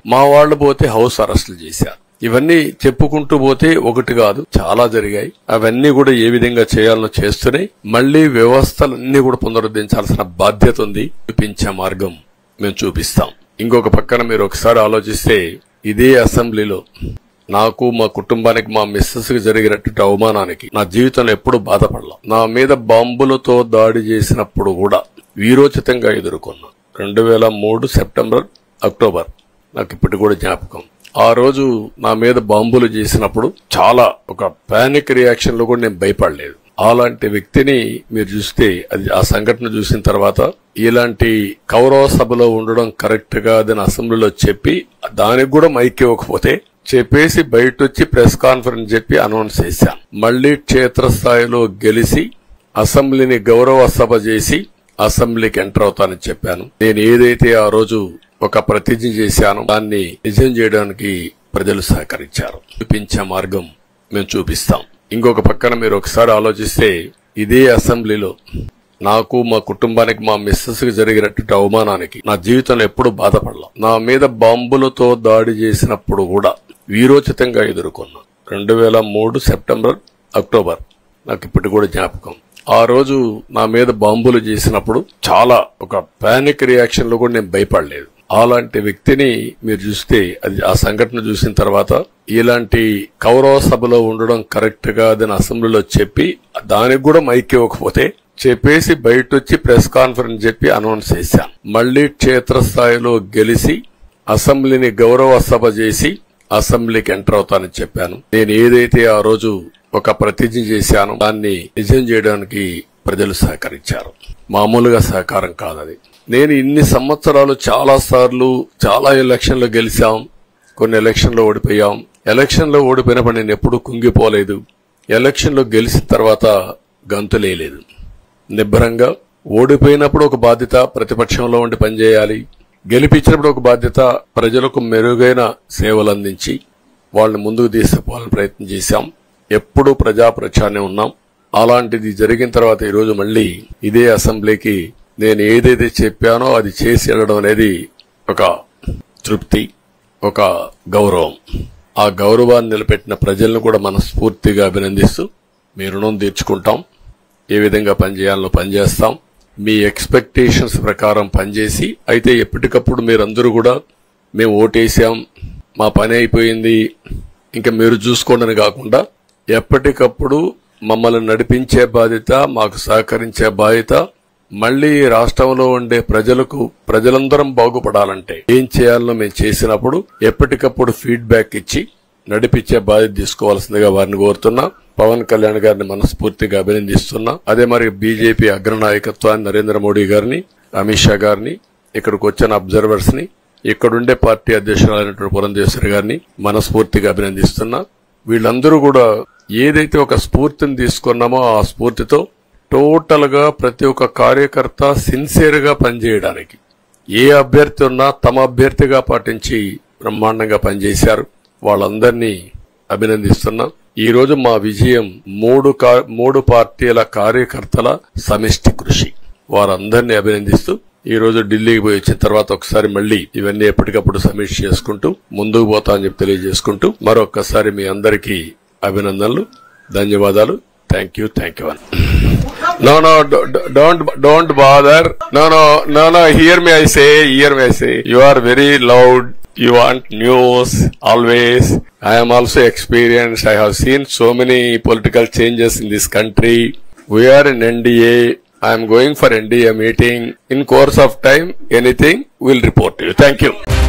మా వాళ్ళు పోతే హౌస్ అరెస్టులు చేశారు ఇవన్నీ చెప్పుకుంటూ పోతే ఒకటి కాదు చాలా జరిగాయి అవన్నీ కూడా ఏ విధంగా చేయాలనో చేస్తూనే మళ్లీ వ్యవస్థలన్నీ కూడా పునరుద్ధరించాల్సిన బాధ్యత ఉంది చూపించే మార్గం మేము చూపిస్తాం ఇంకొక పక్కన మీరు ఒకసారి ఆలోచిస్తే ఇదే అసెంబ్లీలో నాకు మా కుటుంబానికి మా మిస్సెస్ కి జరిగినటువంటి అవమానానికి నా జీవితంలో ఎప్పుడూ బాధపడలా నా మీద బాంబులతో దాడి చేసినప్పుడు కూడా వీరోచితంగా ఎదుర్కొన్నా రెండు వేల మూడు సెప్టెంబర్ అక్టోబర్ నాకు ఇప్పటి కూడా జ్ఞాపకం ఆ రోజు నా మీద బాంబులు చేసినప్పుడు చాలా ఒక పానిక్ రియాక్షన్ లో కూడా నేను భయపడలేదు అలాంటి వ్యక్తిని మీరు చూస్తే అది ఆ సంఘటన చూసిన తర్వాత ఇలాంటి కౌరవ సభలో ఉండడం కరెక్ట్ కాదని అసెంబ్లీలో చెప్పి దానికి కూడా మైక్ ఇవ్వకపోతే చెప్పేసి బయట వచ్చి ప్రెస్ కాన్ఫరెన్స్ చెప్పి అనౌన్స్ చేశాను మళ్లీ క్షేత్రస్థాయిలో గెలిచి అసెంబ్లీని గౌరవ సభ చేసి అసెంబ్లీకి ఎంటర్ అవుతానని చెప్పాను నేను ఏదైతే ఆ రోజు ఒక ప్రతిజ్ఞ చేశానో దాన్ని నిజం చేయడానికి ప్రజలు సహకరించారు చూపించే మార్గం మేము చూపిస్తాం ఇంకొక పక్కన మీరు ఒకసారి ఆలోచిస్తే ఇదే అసెంబ్లీలో నాకు మా కుటుంబానికి మా మిస్సెస్ కి జరిగినటువంటి అవమానానికి నా జీవితంలో ఎప్పుడూ బాధపడలా నా మీద బాంబులతో దాడి చేసినప్పుడు కూడా వీరోచితంగా ఎదుర్కొన్నా రెండు వేల మూడు సెప్టెంబర్ అక్టోబర్ నాకు ఇప్పటి కూడా జ్ఞాపకం ఆ రోజు నా మీద బాంబులు చేసినప్పుడు చాలా ఒక పానిక్ రియాక్షన్ లో కూడా నేను భయపడలేదు అలాంటి వ్యక్తిని మీరు చూస్తే అది ఆ సంఘటన చూసిన తర్వాత ఇలాంటి కౌరవ సభలో ఉండడం కరెక్ట్ కాదని అసెంబ్లీలో చెప్పి దానికి కూడా మైక్ ఇవ్వకపోతే చెప్పేసి బయట వచ్చి ప్రెస్ కాన్ఫరెన్స్ చెప్పి అనౌన్స్ చేశాను మళ్లీ క్షేత్రస్థాయిలో గెలిచి అసెంబ్లీని గౌరవ సభ చేసి అసెంబ్లీకి ఎంటర్ అవుతానని చెప్పాను నేను ఏదైతే ఆ రోజు ఒక ప్రతిజ్ఞ చేశానో దాన్ని నిజం చేయడానికి ప్రజలు సహకరించారు మామూలుగా సహకారం కాదది నేను ఇన్ని సంవత్సరాలు చాలా సార్లు చాలా ఎలక్షన్లు గెలిచాం కొన్ని ఎలక్షన్లో ఓడిపోయాం ఎలక్షన్లో ఓడిపోయినప్పుడు నేను ఎప్పుడూ కుంగిపోలేదు ఎలక్షన్లో గెలిచిన తర్వాత గంతులేలేదు నిబ్బరంగా ఓడిపోయినప్పుడు ఒక బాధ్యత ప్రతిపక్షంలో ఉండి పనిచేయాలి గెలిపించినప్పుడు ఒక బాధ్యత ప్రజలకు మెరుగైన సేవలు అందించి వాళ్ళని ముందుకు తీసుకుపోవాలని ప్రయత్నం చేశాం ఎప్పుడూ ప్రజా ప్రచారనే ఉన్నాం అలాంటిది జరిగిన తర్వాత ఈ రోజు మళ్ళీ ఇదే అసెంబ్లీకి నేను ఏదైతే చెప్పానో అది చేసి వెళ్ళడం అనేది ఒక తృప్తి ఒక గౌరవం ఆ గౌరవాన్ని నిలబెట్టిన ప్రజలను కూడా మనస్ఫూర్తిగా అభినందిస్తూ మీ రుణం తీర్చుకుంటాం ఏ విధంగా పనిచేయాలో పనిచేస్తాం మీ ఎక్స్పెక్టేషన్స్ ప్రకారం పనిచేసి అయితే ఎప్పటికప్పుడు మీరందరూ కూడా మేము ఓటేసాం మా పని అయిపోయింది ఇంకా మీరు చూసుకోండి అని కాకుండా ఎప్పటికప్పుడు మమ్మల్ని నడిపించే బాధ్యత మాకు సహకరించే బాధ్యత మళ్లీ రాష్ట్రంలో ఉండే ప్రజలకు ప్రజలందరం బాగుపడాలంటే ఏం చేయాలో మేము చేసినప్పుడు ఎప్పటికప్పుడు ఫీడ్బ్యాక్ ఇచ్చి నడిపించే బాధ్యత తీసుకోవాల్సిందిగా వారిని కోరుతున్నా పవన్ కళ్యాణ్ గారిని మనస్ఫూర్తిగా అభినందిస్తున్నా అదే మరి బీజేపీ అగ్రనాయకత్వాన్ని నరేంద్ర మోడీ గారిని అమిత్ షా గారిని ఇక్కడికి వచ్చిన అబ్జర్వర్స్ ని ఇక్కడుండే పార్టీ అధ్యక్షురాలైనటువంటి పురంధేశ్వరి గారిని మనస్ఫూర్తిగా అభినందిస్తున్నా వీళ్ళందరూ కూడా ఏదైతే ఒక స్ఫూర్తిని తీసుకున్నామో ఆ స్ఫూర్తితో టోటల్ గా ప్రతి ఒక్క కార్యకర్త సిన్సియర్ గా పనిచేయడానికి ఏ అభ్యర్థి ఉన్నా తమ అభ్యర్థిగా పాటించి బ్రహ్మాండంగా పనిచేశారు వాళ్ళందరినీ అభినందిస్తున్నా ఈ రోజు మా విజయం మూడు కా- మూడు పార్టీల కార్యకర్తల సమిష్టి కృషి వారందరినీ అభినందిస్తూ ఈ రోజు ఢిల్లీకి పోయి వచ్చిన తర్వాత ఒకసారి మళ్ళీ ఇవన్నీ ఎప్పటికప్పుడు సమీక్ష చేసుకుంటూ ముందుకు పోతా అని చెప్పి తెలియజేసుకుంటూ మరొక్కసారి మీ అందరికీ అభినందనలు ధన్యవాదాలు thank you thank you No, no, do- do- don't, don't bother. No, no, no, no, hear me, I say, hear me, I say. You are very loud. You want news, always. I am also experienced. I have seen so many political changes in this country. We are in NDA. I am going for NDA meeting. In course of time, anything, we'll report to you. Thank you.